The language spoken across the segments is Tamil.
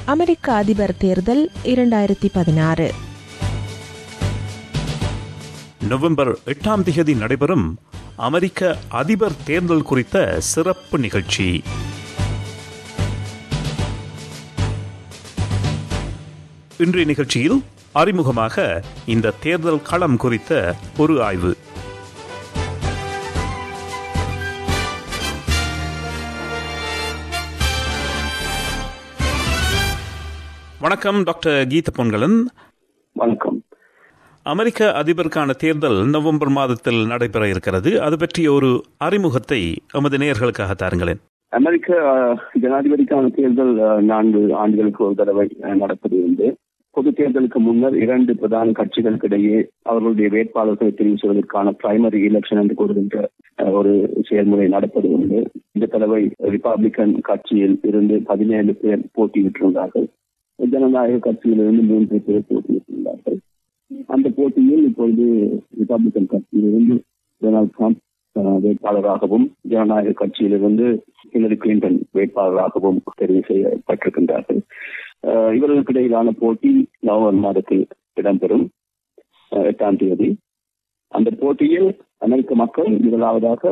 அமெரிக்க அதிபர் தேர்தல் இரண்டாயிரத்தி பதினாறு நவம்பர் எட்டாம் திகதி நடைபெறும் அமெரிக்க அதிபர் தேர்தல் குறித்த சிறப்பு நிகழ்ச்சி இன்றைய நிகழ்ச்சியில் அறிமுகமாக இந்த தேர்தல் களம் குறித்த ஒரு ஆய்வு வணக்கம் டாக்டர் கீத பொன்கலன் வணக்கம் அமெரிக்க அதிபருக்கான தேர்தல் நவம்பர் மாதத்தில் நடைபெற இருக்கிறது அது பற்றிய ஒரு அறிமுகத்தை எமது நேயர்களுக்காக தாருங்களேன் அமெரிக்க அஹ், ஜனாதிபதிக்கான தேர்தல் அஹ், நான்கு ஆண்டுகளுக்கு ஒரு தடவை அஹ், நடப்பது உண்டு பொது தேர்தலுக்கு முன்னர் இரண்டு பிரதான கட்சிகளுக்கிடையே அவர்களுடைய வேட்பாளர்களை தெரிவு செய்வதற்கான பிரைமரி எலெக்ஷன் என்று கூறுகின்ற அஹ், ஒரு செயல்முறை நடப்பது உண்டு இந்த தடவை ரிபப்ளிக்கன் கட்சியில் இருந்து பதினேழு பேர் போட்டியிட்டிருந்தார்கள் ஜனநாயக கட்சியிலிருந்து மூன்று பேர் போட்டியிட்டிருந்தார்கள் அந்த போட்டியில் இப்பொழுது ரிபப்ளிக்கன் கட்சியிலிருந்து டொனால்ட் ட்ரம்ப் அஹ், வேட்பாளராகவும் ஜனநாயக கட்சியிலிருந்து ஹிலரி கிளின்டன் வேட்பாளராகவும் தெரிவு செய்யப்பட்டிருக்கின்றார்கள் அஹ், இவர்களுக்கு இடையிலான போட்டி நவம்பர் மாதத்தில் இடம்பெறும் அஹ், எட்டாம் தேதி அந்த போட்டியில் அமெரிக்க மக்கள் முதலாவதாக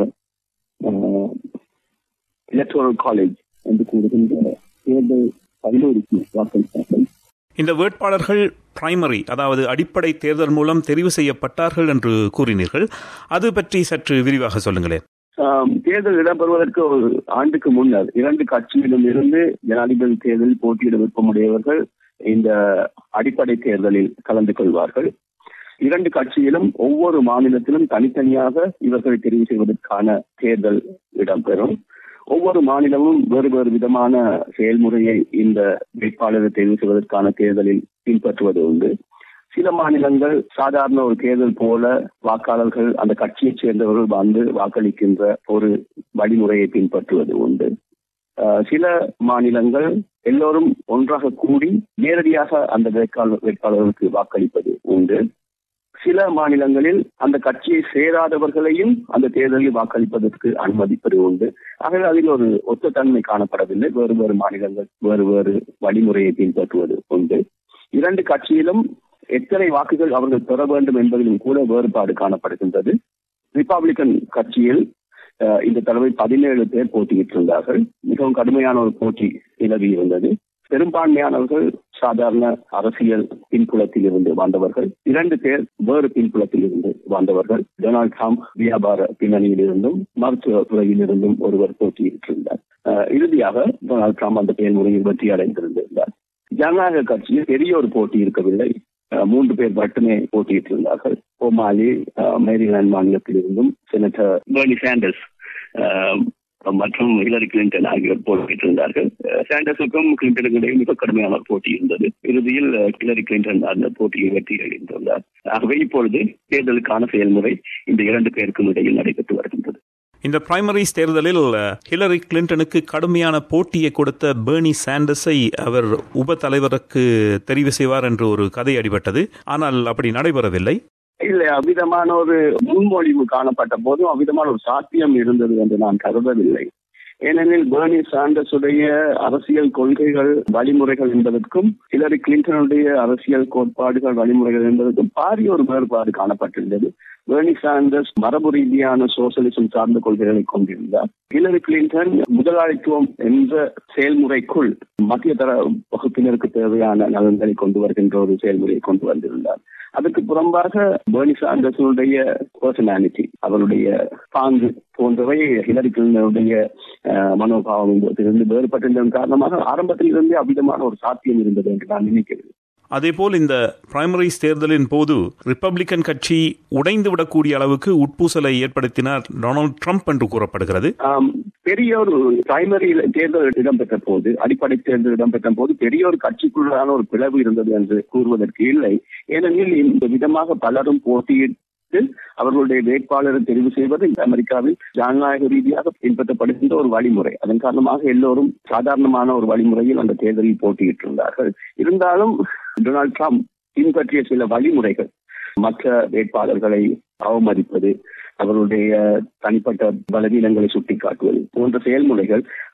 எலக்ட்ரல் காலேஜ் என்று கூறுகின்ற தேர்தல் கல்லூரிக்கு வாக்களித்தார்கள் இந்த வேட்பாளர்கள் பிரைமரி அதாவது அடிப்படை தேர்தல் மூலம் தெரிவு செய்யப்பட்டார்கள் என்று கூறினீர்கள் அது பற்றி சற்று விரிவாக சொல்லுங்களேன் ஆம், தேர்தல் இடம்பெறுவதற்கு ஒரு ஆண்டுக்கு முன்னர் இரண்டு கட்சியிலும் இருந்து ஜனாதிபதி தேர்தலில் போட்டியிட விருப்பமுடையவர்கள் இந்த அடிப்படை தேர்தலில் கலந்து கொள்வார்கள் இரண்டு கட்சியிலும் ஒவ்வொரு மாநிலத்திலும் தனித்தனியாக இவர்களை தெரிவு செய்வதற்கான தேர்தல் இடம்பெறும் ஒவ்வொரு மாநிலமும் வேறு வேறு விதமான செயல்முறையை இந்த வேட்பாளரை தெரிவு செய்வதற்கான தேர்தலில் பின்பற்றுவது உண்டு சில மாநிலங்கள் சாதாரண ஒரு தேர்தல் போல வாக்காளர்கள் அந்த கட்சியைச் சேர்ந்தவர்கள் வந்து வாக்களிக்கின்ற ஒரு வழிமுறையை பின்பற்றுவது உண்டு அஹ், சில மாநிலங்கள் எல்லோரும் ஒன்றாக கூடி நேரடியாக அந்த வேட்பாளர் வேட்பாளர்களுக்கு வாக்களிப்பது உண்டு சில மாநிலங்களில் அந்த கட்சியை சேராதவர்களையும் அந்த தேர்தலில் வாக்களிப்பதற்கு அனுமதிப்பது உண்டு ஆகவே அதில் ஒரு ஒத்த தன்மை காணப்படவில்லை வேறு வேறு மாநிலங்கள் வேறு வேறு வழிமுறையை பின்பற்றுவது உண்டு இரண்டு கட்சியிலும் எத்தனை வாக்குகள் அவர்கள் பெற வேண்டும் என்பதிலும் கூட வேறுபாடு காணப்படுகின்றது ரிபப்ளிக்கன் கட்சியில் அஹ், இந்த தடவை பதினேழு பேர் போட்டியிட்டிருந்தார்கள் மிகவும் கடுமையான ஒரு போட்டி நிலவி இருந்தது பெரும்பான்மையானவர்கள் சாதாரண அரசியல் பின்புலத்தில் இருந்து வந்தவர்கள் இரண்டு பேர் வேறு பின்புலத்தில் இருந்து வந்தவர்கள் டொனால்ட் ட்ரம்ப் வியாபார பின்னணியில் இருந்தும் மருத்துவ துறையில் இருந்தும் ஒருவர் போட்டியிட்டிருந்தார் அஹ், இறுதியாக டொனால்ட் ட்ரம்ப் அந்த செயல்முறையில் வெற்றி அடைந்திருந்தார் ஜனநாயக கட்சியில் பெரிய ஒரு போட்டி இருக்கவில்லை அஹ், மூன்று பேர் மட்டுமே போட்டியிட்டிருந்தார்கள் ஓமாலி அஹ், மேரிலாந்து மாநிலத்தில் இருந்தும் செனட்டர் பெர்னி சாண்டர்ஸ் அஹ், மற்றும் ஹிலரி கிளின்டன் ஆகியோர் போட்டியிட்டிருந்தார்கள் அஹ், சாண்டர்ஸுக்கும் கிளின்டனுக்கும் இடையே மிக கடுமையான ஒரு போட்டி இருந்தது இறுதியில் அஹ், ஹிலரி கிளின்டன் அந்த போட்டியை வெற்றி அடைந்துள்ளார் ஆகவே இப்பொழுது தேர்தலுக்கான செயல்முறை இந்த இரண்டு பேருக்கும் இடையில் நடைபெற்று வருகின்றது இந்த பிரைமரிஸ் தேர்தலில் அஹ், ஹிலரி கிளின்டனுக்கு கடுமையான போட்டியை கொடுத்த பேர்னி சாண்டர்ஸை அவர் உப தலைவருக்கு தெரிவு செய்வார் என்று ஒரு கதை அடிபட்டது ஆனால் அப்படி நடைபெறவில்லை இல்ல அவ்விதமான ஒரு முன்மொழிவு காணப்பட்ட போதும் அவ்விதமான ஒரு சாத்தியம் இருந்தது என்று நான் கருதவில்லை ஏனெனில் பெர்னி சாண்டர்ஸுடைய அரசியல் கொள்கைகள் வழிமுறைகள் என்பதற்கும் ஹிலரி கிளின்டனுடைய அரசியல் கோட்பாடுகள் வழிமுறைகள் என்பதற்கும் பாரிய ஒரு வேறுபாடு காணப்பட்டிருந்தது பெர்னி சாண்டர்ஸ் மரபு ரீதியான சோசலிசம் சார்ந்த கொள்கைகளை கொண்டிருந்தார் ஹிலரி கிளின்டன் முதலாளித்துவம் என்ற செயல்முறைக்குள் மத்திய தர வகுப்பினருக்கு தேவையான நலன்களை கொண்டு வருகின்ற ஒரு செயல்முறையை கொண்டு வந்திருந்தார் அதுக்கு புறம்பாக பெர்னி சாண்டர்ஸனுடைய பர்சனாலிட்டி அவருடைய பாங்கு போன்றவை ஹிலரி கிளின்டனுடைய அஹ், மனோபாவம் என்பதிலிருந்து வேறுபட்டிருந்ததன் காரணமாக ஆரம்பத்தில் இருந்தே அவ்விதமான ஒரு சாத்தியம் இருந்தது என்று நான் நினைக்கிறேன் அதேபோல் இந்த பிரைமரிஸ் தேர்தலின் போது ரிப்பப்ளிக்கன் கட்சி உடைந்து விடக்கூடிய அளவுக்கு உட்பூசலை ஏற்படுத்தினார் டொனால்ட் ட்ரம்ப் என்று கூறப்படுகிறது ஆம், பெரிய ஒரு பிரைமரி தேர்தல் இடம்பெற்ற போது அடிப்படை தேர்தல் இடம்பெற்ற போது பெரிய ஒரு கட்சிக்குள்ளான ஒரு பிளவு இருந்தது என்று கூறுவதற்கு இல்லை ஏனெனில் இந்த விதமாக பலரும் போட்டியிட்டு அவர்களுடைய வேட்பாளரை தெரிவு செய்வது இந்த அமெரிக்காவில் ஜனநாயக ரீதியாக பின்பற்றப்படுகின்ற ஒரு வழிமுறை அதன் காரணமாக எல்லோரும் சாதாரணமான ஒரு வழிமுறையில் அந்த தேர்தலில் போட்டியிட்டிருந்தார்கள் இருந்தாலும் டொனால்ட் ட்ரம்ப் பின்பற்றிய சில வழிமுறைகள் மற்ற வேட்பாளர்களை அவமதிப்பது அவர்களுடைய தனிப்பட்ட பலவீனங்களை சுட்டிக்காட்டுவது போன்ற செயல்முறைகள்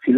சில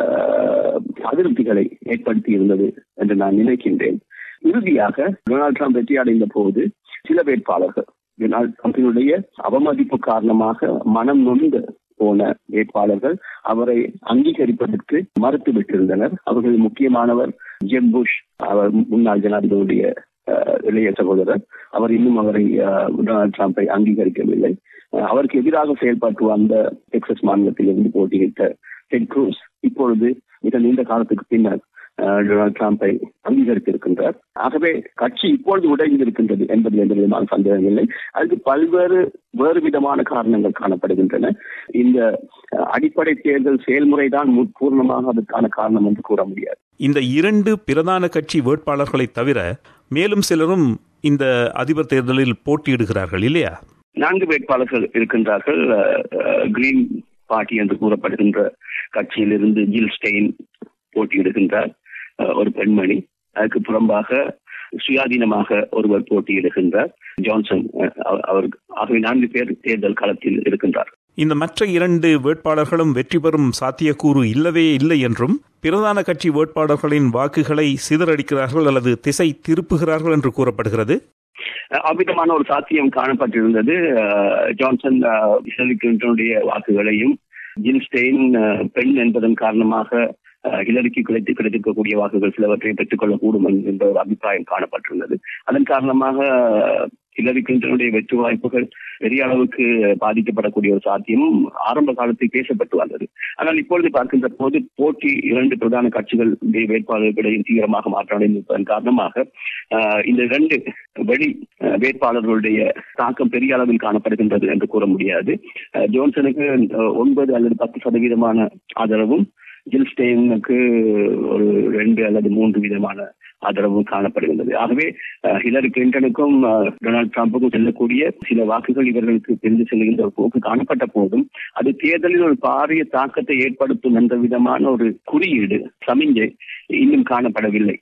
அதிருப்திகளை ஏற்படுத்தி இருந்தது என்று நான் நினைக்கின்றேன் இறுதியாக டொனால்ட் ட்ரம்ப் வெற்றி அடைந்த போது சில வேட்பாளர்கள் டொனால்ட் ட்ரம்பினுடைய அவமதிப்பு காரணமாக மனம் நொந்து போன வேட்பாளர்கள் அவரை அங்கீகரிப்பதற்கு மறுத்து விட்டிருந்தனர் அவர்கள் முக்கியமானவர் ஜெப் புஷ் அவர் முன்னாள் ஜனாதிபதியுடைய இளைய சகோதரர் அவர் இன்னும் அவரை டொனால்ட் ட்ரம்பை அங்கீகரிக்கவில்லை அவருக்கு எதிராக செயல்பட்டு வந்த டெக்சஸ் மாநிலத்தில் இருந்து போட்டியிட்ட டெட் க்ரூஸ் இப்பொழுது மிக நீண்ட காலத்துக்கு பின்னர் டொனால்ட் ட்ரம்பை அங்கீகரித்திருக்கின்றார் ஆகவே கட்சி இப்பொழுது உடைந்திருக்கின்றது என்பதில் எந்த விதமான சந்தேகம் இல்லை அதுக்கு பல்வேறு வேறு விதமான காரணங்கள் காணப்படுகின்றன இந்த அடிப்படை தேர்தல் செயல்முறைதான் பூர்ணமாக அதற்கான காரணம் என்று கூற முடியாது இந்த இரண்டு பிரதான கட்சி வேட்பாளர்களை தவிர மேலும் சிலரும் இந்த அதிபர் தேர்தலில் போட்டியிடுகிறார்கள் இல்லையா நான்கு வேட்பாளர்கள் இருக்கின்றார்கள் கிரீன் பார்ட்டி என்று கூறப்படுகின்ற கட்சியிலிருந்து ஜில் ஸ்டெயின் போட்டியிடுகின்றார் ஒரு பெண்மணி அதுக்கு புறம்பாக சுயாதீனமாக ஒருவர் போட்டியிடுகின்றார் ஜான்சன் அவர் ஆகவே நான்கு பேர் தேர்தல் களத்தில் இருக்கின்றார் இந்த மற்ற இரண்டு வேட்பாளர்களும் வெற்றி பெறும் சாத்தியக்கூறு இல்லவே இல்லை என்றும் பிரதான கட்சி வேட்பாளர்களின் வாக்குகளை சிதறடிக்கிறார்கள் அல்லது திசை திருப்புகிறார்கள் என்று கூறப்படுகிறது அவ்விதமான ஒரு சாத்தியம் காணப்பட்டிருந்தது ஜான்சன் ஹிலரி கிளின்டனுடைய வாக்குகளையும் ஜில் ஸ்டெயின் பெண் என்பதன் காரணமாக ஹிலரிக்கு கிடைத்து கிடைத்திருக்கக்கூடிய வாக்குகள் சிலவற்றை பெற்றுக்கொள்ளக்கூடும் என்ற ஒரு அபிப்பிராயம் காணப்பட்டிருந்தது அதன் காரணமாக ஹிலரி கிளின்டனுடைய வெற்றி வாய்ப்புகள் பெரிய அளவுக்கு பாதிக்கப்படக்கூடிய ஒரு சாத்தியமும் ஆரம்ப காலத்தில் பேசப்பட்டு வந்தது ஆனால் இப்பொழுது பார்க்கின்ற போது போட்டி இரண்டு பிரதான கட்சிகள் வேட்பாளர்களிடையே தீவிரமாக மாற்றமடைந்திருப்பதன் காரணமாக இந்த இரண்டு வெளி வேட்பாளர்களுடைய தாக்கம் பெரிய அளவில் காணப்படுகின்றது என்று கூற முடியாது ஜோன்சனுக்கு ஒன்பது அல்லது பத்து சதவீதமான ஆதரவும் ஜில் ஸ்டெயினுக்கு ஒரு ரெண்டு அல்லது மூன்று விதமான ஆதரவும் காணப்படுகின்றது ஆகவே ஹிலரி கிளின்டனுக்கும் டொனால்டு டிரம்புக்கும் செல்லக்கூடிய சில வாக்குகள் இவர்களுக்கு பிரிந்து செல்கின்ற ஒரு போக்கு காணப்பட்ட போதும் அது தேர்தலில் ஒரு பாரிய தாக்கத்தை ஏற்படுத்தும் என்ற விதமான ஒரு குறியீடு சமிஞ்சை இன்னும் காணப்படவில்லை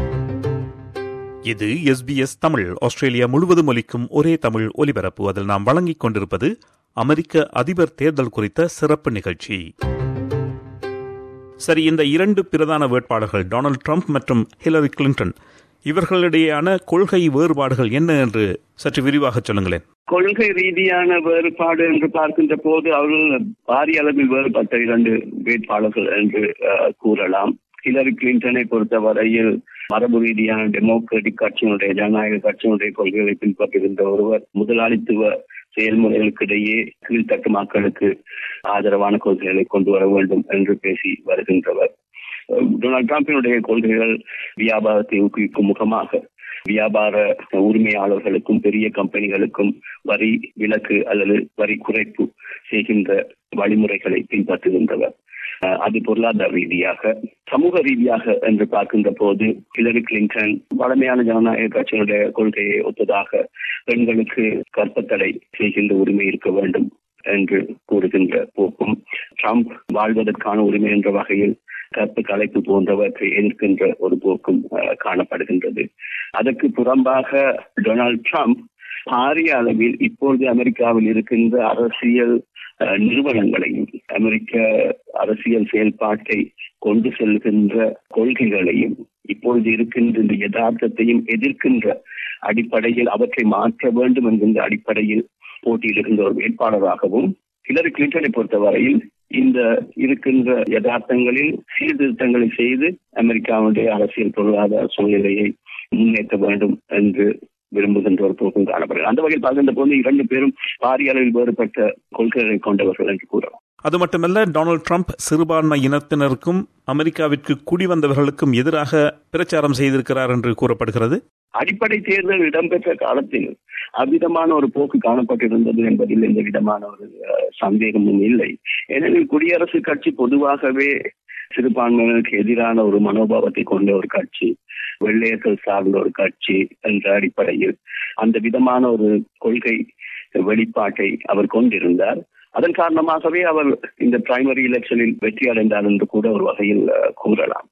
இது எஸ்பிஎஸ் தமிழ் ஆஸ்திரேலியா முழுவதும் ஒலிக்கும் ஒரே தமிழ் ஒலிபரப்பு அதில் நாம் வழங்கிக் கொண்டிருப்பது அமெரிக்க அதிபர் தேர்தல் குறித்த சிறப்பு நிகழ்ச்சி சரி இந்த இரண்டு பிரதான வேட்பாளர்கள் டொனால்டு ட்ரம்ப் மற்றும் ஹிலரி கிளின்டன் இவர்களிடையேயான கொள்கை வேறுபாடுகள் என்ன என்று சற்று விரிவாக சொல்லுங்களேன் கொள்கை ரீதியான வேறுபாடு என்று பார்க்கின்ற போது அவர்கள் பாரிய அளவில் வேறுபட்ட இரண்டு வேட்பாளர்கள் என்று கூறலாம் ஹிலரி கிளின்டனை பொறுத்தவரையில் மரபு ரீதியான டெமோக்ராட்டிக் கட்சியினுடைய ஜனநாயக கட்சியினுடைய கொள்கைகளை பின்பற்றுகின்ற ஒருவர் முதலாளித்துவ செயல்முறைகளுக்கிடையே கீழ்த்தட்டு மக்களுக்கு ஆதரவான கொள்கைகளை கொண்டு வர வேண்டும் என்று பேசி வருகின்றவர் டொனால்டு டிரம்பினுடைய கொள்கைகள் வியாபாரத்தை ஊக்குவிக்கும் முகமாக வியாபார உரிமையாளர்களுக்கும் பெரிய கம்பெனிகளுக்கும் வரி விலக்கு அல்லது வரி குறைப்பு செய்கின்ற வழிமுறைகளை பின்பற்றுகின்றவர் அது பொருளாதார ரீதியாக சமூக ரீதியாக என்று பார்க்கின்ற போது ஹிலரி கிளின்டன் வளமையான ஜனநாயக கட்சியினுடைய கொள்கையை ஒத்ததாக பெண்களுக்கு கற்பத்தடை செய்கின்ற உரிமை இருக்க வேண்டும் என்று கூறுகின்ற போக்கும் ட்ரம்ப் வாழ்வதற்கான உரிமை என்ற வகையில் கற்பு கலைப்பு போன்றவற்றை எதிர்க்கின்ற ஒரு போக்கும் காணப்படுகின்றது அதற்கு புறம்பாக டொனால்ட் ட்ரம்ப் பாரிய அளவில் இப்பொழுது அமெரிக்காவில் இருக்கின்ற அரசியல் நிறுவனங்களையும் அமெரிக்க அரசியல் செயல்பாட்டை கொண்டு செல்கின்ற கொள்கைகளையும் இப்பொழுது இருக்கின்ற இந்த யதார்த்தத்தையும் எதிர்க்கின்ற அடிப்படையில் அவற்றை மாற்ற வேண்டும் என்கின்ற அடிப்படையில் போட்டியிடுகின்ற ஒரு வேட்பாளராகவும் ஹிலரி கிளின்டனை பொறுத்தவரையில் இந்த இருக்கின்ற யதார்த்தங்களில் சீர்திருத்தங்களை செய்து அமெரிக்காவுடைய அரசியல் பொருளாதார சூழ்நிலையை முன்னேற்ற வேண்டும் என்று விரும்புகின்ற ஒரு போக்கும் காணப்படுகிறது அந்த வகையில் பார்க்கின்ற போது இரண்டு பேரும் பாரிய அளவில் வேறுபட்ட கொள்கைகளை கொண்டவர்கள் என்று கூறலாம் அது மட்டுமல்ல டொனால்டு ட்ரம்ப் சிறுபான்மை இனத்தினருக்கும் அமெரிக்காவிற்கு குடிவந்தவர்களுக்கும் எதிராக பிரச்சாரம் செய்திருக்கிறார் என்று கூறப்படுகிறது அடிப்படை தேர்தல் இடம்பெற்ற காலத்தில் அவ்விதமான ஒரு போக்கு காணப்பட்டிருந்தது என்பதில் எந்த விதமான ஒரு சந்தேகமும் இல்லை ஏனெனில் குடியரசுக் கட்சி பொதுவாகவே சிறுபான்மையினருக்கு எதிரான ஒரு மனோபாவத்தை கொண்ட ஒரு கட்சி வெள்ளையர்கள் சார்ந்த ஒரு கட்சி என்ற அடிப்படையில் அந்த விதமான ஒரு கொள்கை வெளிப்பாட்டை அவர் கொண்டிருந்தார் அதன் காரணமாகவே அவர் இந்த பிரைமரி எலெக்ஷனில் வெற்றி அடைந்தார் என்று கூட ஒரு வகையில் கூறலாம்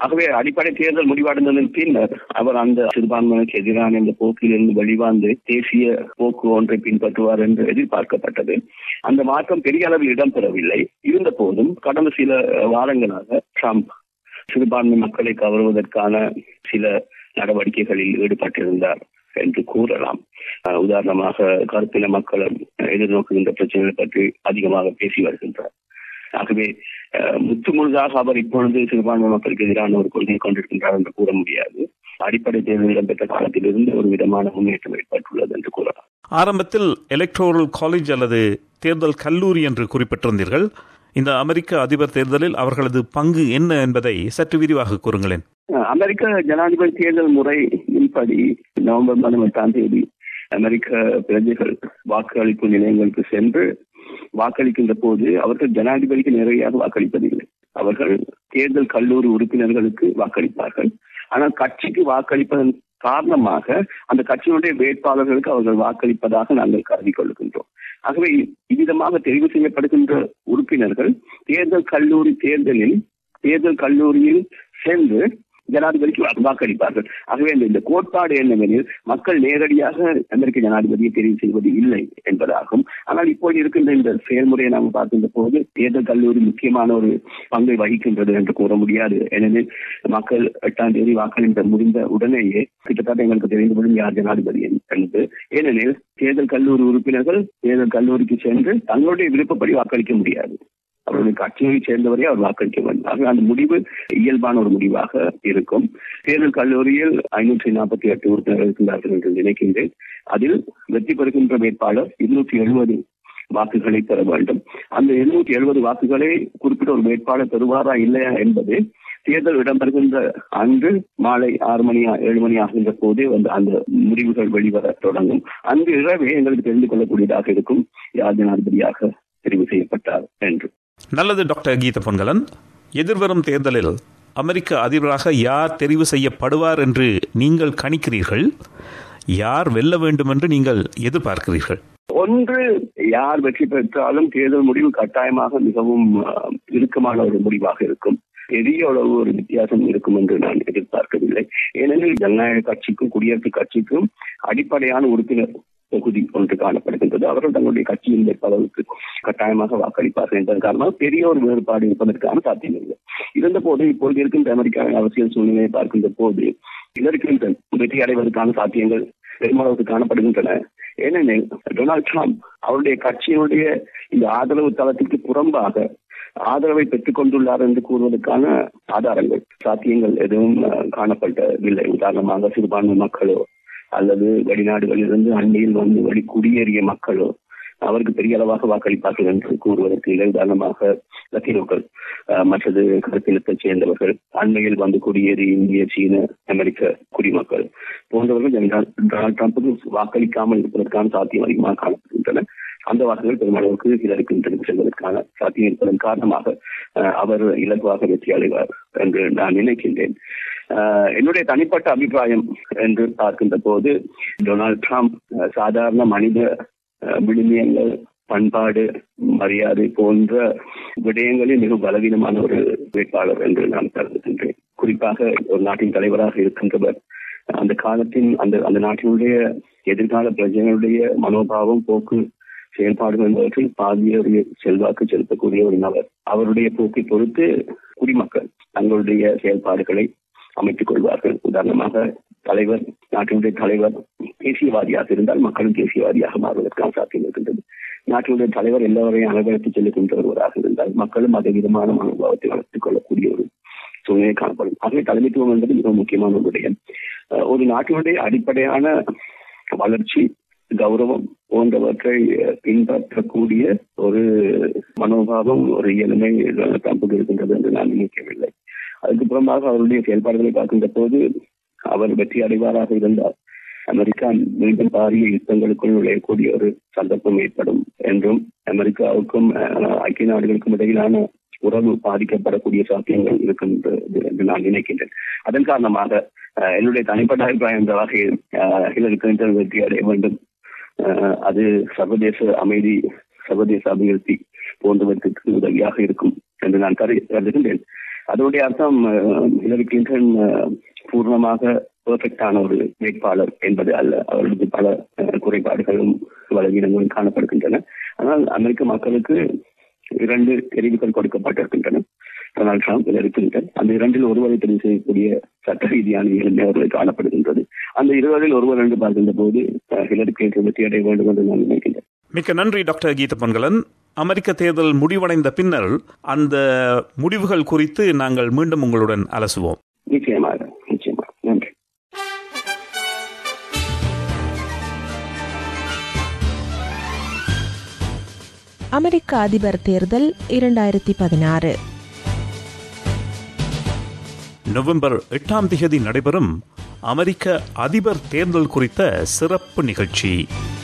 ஆகவே அடிப்படை தேர்தல் முடிவடைந்ததன் பின்னர் அவர் அந்த சிறுபான்மையினருக்கு எதிரான இந்த போக்கிலிருந்து வெளிவாந்து தேசிய போக்கு ஒன்றை பின்பற்றுவார் என்று எதிர்பார்க்கப்பட்டது அந்த மாற்றம் பெரிய அளவில் இடம்பெறவில்லை இருந்த போதும் கடந்த சில வாரங்களாக ட்ரம்ப் சிறுபான்மை மக்களை கவருவதற்கான சில நடவடிக்கைகளில் ஈடுபட்டிருந்தார் என்று கூறலாம் உதாரணமாக கருப்பின மக்களும் எதிர்நோக்குகின்ற பிரச்சனைகளை பற்றி அதிகமாக பேசி வருகின்றார் ஆகவே முற்று முழுதாக அவர் இப்பொழுது சிறுபான்மை மக்களுக்கு எதிரான ஒரு கொள்கை கொண்டிருக்கின்றார் என்று கூற முடியாது அடிப்படை தேர்தல் இடம்பெற்ற காலத்திலிருந்து ஒரு விதமான முன்னேற்றம் ஏற்பட்டுள்ளது என்று கூறலாம் ஆரம்பத்தில் எலக்ட்ரோரல் காலேஜ் அல்லது தேர்தல் கல்லூரி என்று குறிப்பிட்டிருந்தீர்கள் இந்த அமெரிக்க அதிபர் தேர்தலில் அவர்களது பங்கு என்ன என்பதை சற்று விரிவாக கூறுங்களேன் அமெரிக்க ஜனாதிபதி தேர்தல் முறையின்படி நவம்பர் மாதம் எட்டாம் தேதி அமெரிக்க பிரஜைகள் வாக்களிப்பு நிலையங்களுக்கு சென்று வாக்களிக்கின்ற போது அவர்கள் ஜனாதிபதிக்கு நிறையாக வாக்களிப்பதில்லை அவர்கள் தேர்தல் கல்லூரி உறுப்பினர்களுக்கு வாக்களிப்பார்கள் ஆனால் கட்சிக்கு வாக்களிப்பதன் காரணமாக அந்த கட்சியினுடைய வேட்பாளர்களுக்கு அவர்கள் வாக்களிப்பதாக நாங்கள் கருதி கொள்கின்றோம் ஆகவே இவ்விதமாக தெரிவு செய்யப்படுகின்ற உறுப்பினர்கள் தேர்தல் கல்லூரி தேர்தலில் தேர்தல் கல்லூரியில் சென்று ஜனாதிபதிக்கு வாக்களிப்பார்கள் ஆகவே இந்த கோட்பாடு என்னவெனில் மக்கள் நேரடியாக அமெரிக்க ஜனாதிபதியை தெரிவு செய்வது இல்லை என்பதாகும் ஆனால் இப்போது இருக்கின்ற இந்த செயல்முறையை நாம் பார்க்கின்ற போது தேர்தல் கல்லூரி முக்கியமான ஒரு பங்கை வகிக்கின்றது என்று கூற முடியாது ஏனெனில் மக்கள் எட்டாம் தேதி வாக்களித்த முடிந்த உடனேயே கிட்டத்தட்ட எங்களுக்கு தெரிந்துவிடும் யார் ஜனாதிபதி என்று ஏனெனில் தேர்தல் கல்லூரி உறுப்பினர்கள் தேர்தல் கல்லூரிக்கு சென்று தங்களுடைய விருப்பப்படி வாக்களிக்க முடியாது அவருடைய கட்சியை சேர்ந்தவரை அவர் வாக்களிக்க வேண்டும் ஆகவே அந்த முடிவு இயல்பான ஒரு முடிவாக இருக்கும் தேர்தல் கல்லூரியில் ஐநூற்றி நாற்பத்தி எட்டு உறுப்பினர்கள் இருக்கின்றார்கள் என்று நினைக்கின்றேன் அதில் வெற்றி பெறுகின்ற வேட்பாளர் இருநூற்றி எழுபது வாக்குகளை பெற வேண்டும் அந்த இருநூற்றி எழுபது வாக்குகளை குறிப்பிட்ட ஒரு வேட்பாளர் பெறுவாரா இல்லையா என்பது தேர்தல் இடம்பெறுகின்ற அன்று மாலை ஆறு மணி ஏழு மணி ஆகின்ற போதே வந்து அந்த முடிவுகள் வெளிவர தொடங்கும் அன்று இரவே எங்களுக்கு தெரிந்து கொள்ளக்கூடியதாக இருக்கும் யார் ஜனாதிபதியாக தெரிவு செய்யப்பட்டார் என்று நல்லது டாக்டர் கீத பொன்கலன் எதிர்வரும் தேர்தலில் அமெரிக்க அதிபராக யார் தெரிவு செய்யப்படுவார் என்று நீங்கள் கணிக்கிறீர்கள் யார் வெல்ல வேண்டும் என்று நீங்கள் எதிர்பார்க்கிறீர்கள் ஒன்று யார் வெற்றி பெற்றாலும் தேர்தல் முடிவு கட்டாயமாக மிகவும் இறுக்கமான ஒரு முடிவாக இருக்கும் பெரிய அளவு ஒரு வித்தியாசம் இருக்கும் என்று நான் எதிர்பார்க்கவில்லை ஏனெனில் ஜனநாயக கட்சிக்கும் குடியரசுக் கட்சிக்கும் அடிப்படையான உறுப்பினர் தொகுதி ஒன்று காணப்படுகின்றது அவர்கள் தங்களுடைய கட்சியின் வேட்பாளருக்கு கட்டாயமாக வாக்களிப்பார்கள் என்பதன் காரணமாக பெரிய ஒரு வேறுபாடு இருப்பதற்கான சாத்தியம் இல்லை இருந்த போது இப்பொழுது இருக்கின்ற அமெரிக்காவின் அரசியல் சூழ்நிலையை பார்க்கின்ற போது இதற்கு வெற்றி அடைவதற்கான சாத்தியங்கள் பெருமளவுக்கு காணப்படுகின்றன ஏனெனில் டொனால்ட் ட்ரம்ப் அவருடைய கட்சியினுடைய இந்த ஆதரவு தளத்திற்கு புறம்பாக ஆதரவை பெற்றுக் கொண்டுள்ளார் என்று கூறுவதற்கான ஆதாரங்கள் சாத்தியங்கள் எதுவும் காணப்படவில்லை உதாரணமாக சிறுபான்மை மக்களோ அல்லது வெளிநாடுகளிலிருந்து அண்மையில் வந்து வழி குடியேறிய மக்களோ அவருக்கு பெரிய அளவாக வாக்களிப்பார்கள் என்று கூறுவதற்கு இல்லை உதாரணமாக லத்தீனோக்கள் மற்றது கருத்தினத்தைச் சேர்ந்தவர்கள் அண்மையில் வந்து குடியேறி இந்திய சீன அமெரிக்க குடிமக்கள் போன்றவர்கள் டொனால்ட் ட்ரம்புக்கு வாக்களிக்காமல் இருப்பதற்கான சாத்தியம் அதிகமாக காணப்படுகின்றன அந்த வாக்குகள் பெருமளவுக்கு ஹிலரி கிளின்டனுக்கு செல்வதற்கான சாத்தியம் இருப்பதன் காரணமாக அவர் இலகுவாக வெற்றி அடைவார் என்று நான் நினைக்கின்றேன் என்னுடைய தனிப்பட்ட அபிப்பிராயம் என்று பார்க்கின்ற போது டொனால்ட் ட்ரம்ப் சாதாரண மனித விழுமியங்கள் பண்பாடு மரியாதை போன்ற விடயங்களில் மிக பலவீனமான ஒரு வேட்பாளர் என்று நான் கருதுகின்றேன் குறிப்பாக ஒரு நாட்டின் தலைவராக இருக்கின்றவர் அந்த காலத்தின் அந்த அந்த நாட்டினுடைய எதிர்கால பிரஜைகளுடைய மனோபாவம் போக்கு செயல்பாடுகள் என்பவற்றில் பாதிய செல்வாக்கு செலுத்தக்கூடிய ஒரு நபர் அவருடைய போக்கை பொறுத்து குடிமக்கள் தங்களுடைய செயல்பாடுகளை அமைத்துக் கொள்வார்கள் உதாரணமாக தலைவர் நாட்டினுடைய தலைவர் தேசியவாதியாக இருந்தால் மக்களும் தேசியவாதியாக மாறுவதற்கான சாத்தியம் இருக்கின்றது நாட்டினுடைய தலைவர் எல்லோரையும் அனுபவித்து செல்லுகின்ற ஒருவராக இருந்தால் மக்களும் அதே விதமான மனோபாவத்தை வளர்த்துக் கொள்ளக்கூடிய ஒரு சூழ்நிலை காணப்படும் ஆகவே தலைமைத்துவம் என்பது மிக முக்கியமான ஒரு விடயம் ஒரு நாட்டினுடைய அடிப்படையான வளர்ச்சி கௌரவம் போன்றவற்றை பின்பற்றக்கூடிய ஒரு மனோபாவம் ஒரு இயலுமை ட்ரம்புக்கு இருக்கின்றது என்று நான் நினைக்கவில்லை அதுக்கு புறம்பாக அவருடைய செயல்பாடுகளை பார்க்கின்ற போது அவர் வெற்றி அடைவாராக இருந்தால் அமெரிக்கா மீண்டும் பாரிய யுத்தங்களுக்குள் நுழையக்கூடிய ஒரு சந்தர்ப்பம் ஏற்படும் என்றும் அமெரிக்காவுக்கும் ஐக்கிய நாடுகளுக்கும் இடையிலான உறவு பாதிக்கப்படக்கூடிய சாத்தியங்கள் இருக்கின்றது என்று நான் நினைக்கின்றேன் அதன் காரணமாக என்னுடைய தனிப்பட்ட அபிப்பிராயம் என்ற வகையில் ஹிலரி கிளின்டன் வெற்றி அடைய வேண்டும் அது சர்வதேச அமைதி சர்வதேச அபிவிருத்தி போன்றவற்றுக்கு உதவியாக இருக்கும் என்று நான் கருதுகின்றேன் அதனுடைய அர்த்தம் ஹிலரி கிளின்டன் பூர்ணமாக பெர்ஃபெக்டான ஒரு வேட்பாளர் என்பது அல்ல அவர்களுக்கு பல குறைபாடுகளும் பலவீனங்களும் காணப்படுகின்றன ஆனால் அமெரிக்க மக்களுக்கு இரண்டு தெரிவுகள் கொடுக்கப்பட்டிருக்கின்றன டொனால்ட் ட்ரம்ப் ஹிலரி கிளின்டன் அந்த இரண்டில் ஒருவரை தெரிவு செய்யக்கூடிய சட்ட ரீதியான இயலுமை அவர்களுக்கு காணப்படுகின்றது அந்த இருவரில் ஒருவர் என்று பார்க்கின்ற போது ஹிலரி கிளின்டன் வெற்றி அடைய வேண்டும் என்று நான் நினைக்கின்றேன் மிக்க நன்றி டாக்டர் கீத பொன்கலன் அமெரிக்க தேர்தல் முடிவடைந்த பின்னர் அந்த முடிவுகள் குறித்து நாங்கள் மீண்டும் உங்களுடன் அலசுவோம் நிச்சயமாக நிச்சயமாக நன்றி அமெரிக்க அதிபர் தேர்தல் இரண்டாயிரத்தி பதினாறு நவம்பர் எட்டாம் தேதி நடைபெறும் அமெரிக்க அதிபர் தேர்தல் குறித்த சிறப்பு நிகழ்ச்சி